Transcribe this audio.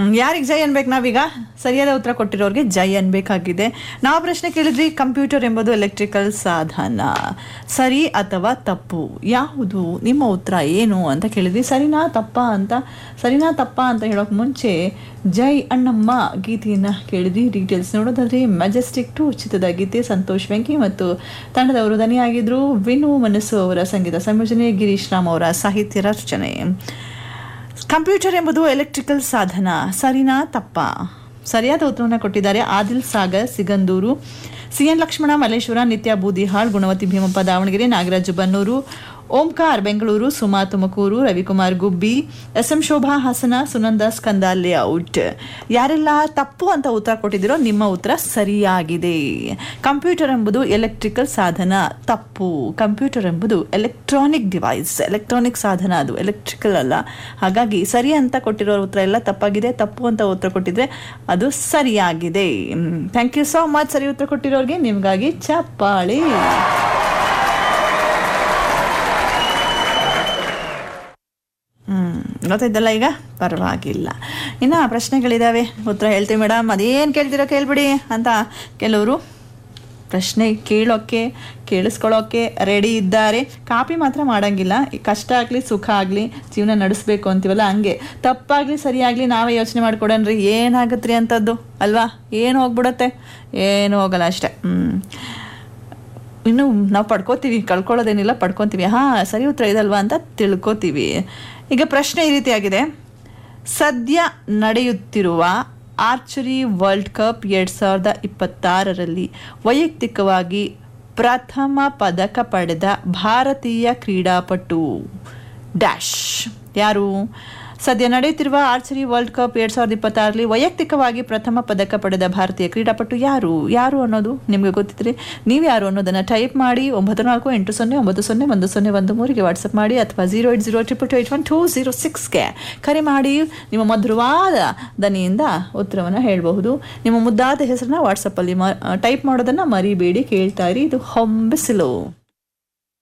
ಯಾರಿಗೆ ಜೈ ಅನ್ಬೇಕು ನಾವೀಗ ಸರಿಯಾದ ಉತ್ತರ ಕೊಟ್ಟಿರೋರಿಗೆ ಜೈ ಅನ್ಬೇಕಾಗಿದೆ ನಾವು ಪ್ರಶ್ನೆ ಕೇಳಿದ್ರಿ ಕಂಪ್ಯೂಟರ್ ಎಂಬುದು ಎಲೆಕ್ಟ್ರಿಕಲ್ ಸಾಧನ ಸರಿ ಅಥವಾ ತಪ್ಪು ಯಾವುದು ನಿಮ್ಮ ಉತ್ತರ ಏನು ಅಂತ ಕೇಳಿದ್ವಿ ಸರಿನಾ ತಪ್ಪಾ ಅಂತ ಸರಿನಾ ತಪ್ಪಾ ಅಂತ ಹೇಳೋಕೆ ಮುಂಚೆ ಜೈ ಅಣ್ಣಮ್ಮ ಗೀತೆಯನ್ನು ಕೇಳಿದ್ವಿ ಡೀಟೇಲ್ಸ್ ನೋಡೋದಾದ್ರೆ ಮೆಜೆಸ್ಟಿಕ್ ಟು ಚಿತ್ರದ ಗೀತೆ ಸಂತೋಷ್ ವೆಂಕಿ ಮತ್ತು ತಂಡದವರು ದನಿಯಾಗಿದ್ರು ವಿನು ಮನಸ್ಸು ಅವರ ಸಂಗೀತ ಸಂಯೋಜನೆ ಗಿರೀಶ್ ರಾಮ್ ಅವರ ಸಾಹಿತ್ಯ ರಚನೆ ಕಂಪ್ಯೂಟರ್ ಎಂಬುದು ಎಲೆಕ್ಟ್ರಿಕಲ್ ಸಾಧನ ಸರಿನಾ ತಪ್ಪಾ ಸರಿಯಾದ ಉತ್ತರವನ್ನು ಕೊಟ್ಟಿದ್ದಾರೆ Adil Sagar Sigandur C N Lakshmana Malleshwara Nitya Boodihal Gunavathi Bheemappa Davanagere Nagaraju Bannur Omkar Bengaluru Suma Tumakuru Ravikumar Gubbi S M Shobha Hassan Sunanda Skanda layout ಯಾರೆಲ್ಲ ತಪ್ಪು ಅಂತ ಉತ್ತರ ಕೊಟ್ಟಿದ್ದೀರೋ ನಿಮ್ಮ ಉತ್ತರ ಸರಿಯಾಗಿದೆ ಕಂಪ್ಯೂಟರ್ ಎಂಬುದು ಎಲೆಕ್ಟ್ರಿಕಲ್ ಸಾಧನ ತಪ್ಪು ಕಂಪ್ಯೂಟರ್ ಎಂಬುದು ಎಲೆಕ್ಟ್ರಾನಿಕ್ ಡಿವೈಸ್ ಎಲೆಕ್ಟ್ರಾನಿಕ್ ಸಾಧನ ಅದು ಎಲೆಕ್ಟ್ರಿಕಲ್ ಅಲ್ಲ ಹಾಗಾಗಿ ಸರಿ ಅಂತ ಕೊಟ್ಟಿರೋ ಉತ್ತರ ಎಲ್ಲ ತಪ್ಪಾಗಿದೆ ತಪ್ಪು ಅಂತ ಉತ್ತರ ಕೊಟ್ಟಿದ್ರೆ ಅದು ಸರಿಯಾಗಿದೆ ಥ್ಯಾಂಕ್ ಯು ಸೋ ಮಚ್ ಸರಿ ಉತ್ತರ ಕೊಟ್ಟಿರೋರಿಗೆ ನಿಮಗಾಗಿ ಚಪ್ಪಾಳಿ ಹ್ಮ್ ಗೊತ್ತಾಯ್ತಲ್ಲ ಈಗ ಪರವಾಗಿಲ್ಲ ಇನ್ನು ಪ್ರಶ್ನೆಗಳಿದ್ದಾವೆ ಉತ್ತರ ಹೇಳ್ತೀವಿ ಮೇಡಮ್ ಅದೇನು ಕೇಳ್ತೀರೋ ಕೇಳ್ಬಿಡಿ ಅಂತ ಕೆಲವರು ಪ್ರಶ್ನೆ ಕೇಳೋಕ್ಕೆ ಕೇಳಿಸ್ಕೊಳ್ಳೋಕ್ಕೆ ರೆಡಿ ಇದ್ದಾರೆ ಕಾಪಿ ಮಾತ್ರ ಮಾಡೋಂಗಿಲ್ಲ ಈ ಕಷ್ಟ ಆಗಲಿ ಸುಖ ಆಗಲಿ ಜೀವನ ನಡೆಸ್ಬೇಕು ಅಂತೀವಲ್ಲ ಹಂಗೆ ತಪ್ಪಾಗಲಿ ಸರಿಯಾಗಲಿ ನಾವೇ ಯೋಚನೆ ಮಾಡ್ಕೊಡನ್ರಿ ಏನಾಗತ್ರಿ ಅಂಥದ್ದು ಅಲ್ವಾ ಏನು ಹೋಗ್ಬಿಡತ್ತೆ ಏನು ಹೋಗಲ್ಲ ಅಷ್ಟೆ ಹ್ಞೂ ಇನ್ನು ನಾವು ಪಡ್ಕೋತೀವಿ ಕಳ್ಕೊಳ್ಳೋದೇನಿಲ್ಲ ಪಡ್ಕೊತೀವಿ ಹಾಂ ಸರಿ ಉತ್ತರ ಇದಲ್ವಾ ಅಂತ ತಿಳ್ಕೊತೀವಿ ಈಗ ಪ್ರಶ್ನೆ ಈ ರೀತಿಯಾಗಿದೆ ಸದ್ಯ ನಡೆಯುತ್ತಿರುವ ಆರ್ಚರಿ ವರ್ಲ್ಡ್ ಕಪ್ ಎರಡು ಸಾವಿರದ ಇಪ್ಪತ್ತಾರರಲ್ಲಿ ವೈಯಕ್ತಿಕವಾಗಿ ಪ್ರಥಮ ಪದಕ ಪಡೆದ ಭಾರತೀಯ ಕ್ರೀಡಾಪಟು ಡ್ಯಾಶ್ ಯಾರು ಸದ್ಯ ನಡೆಯುತ್ತಿರುವ ಆರ್ಚರಿ ವರ್ಲ್ಡ್ ಕಪ್ ಎರಡು ಸಾವಿರದ ಇಪ್ಪತ್ತಾರರಲ್ಲಿ ವೈಯಕ್ತಿಕವಾಗಿ ಪ್ರಥಮ ಪದಕ ಪಡೆದ ಭಾರತೀಯ ಕ್ರೀಡಾಪಟು ಯಾರು ಯಾರು ಅನ್ನೋದು ನಿಮಗೆ ಗೊತ್ತಿದ್ರೆ ನೀವು ಯಾರು ಅನ್ನೋದನ್ನು ಟೈಪ್ ಮಾಡಿ ಒಂಬತ್ತು ನಾಲ್ಕು ಎಂಟು ಸೊನ್ನೆ ಒಂಬತ್ತು ಸೊನ್ನೆ ಒಂದು ಸೊನ್ನೆ ಒಂದು ಮೂರಿಗೆ ವಾಟ್ಸಪ್ ಮಾಡಿ ಅಥವಾ zero eight zero triple two eight one two zero ಸಿಕ್ಸ್ಗೆ ಕರೆ ಮಾಡಿ ನಿಮ್ಮ ಮಧುರವಾದ ದನಿಯಿಂದ ಉತ್ತರವನ್ನು ಹೇಳಬಹುದು ನಿಮ್ಮ ಮುದ್ದಾದ ಹೆಸರನ್ನ ವಾಟ್ಸಪ್ಪಲ್ಲಿ ಮ ಟೈಪ್ ಮಾಡೋದನ್ನು ಮರಿಬೇಡಿ ಕೇಳ್ತಾ ಇರಿ ಇದು ಹೊಂಬಿಸಿಲು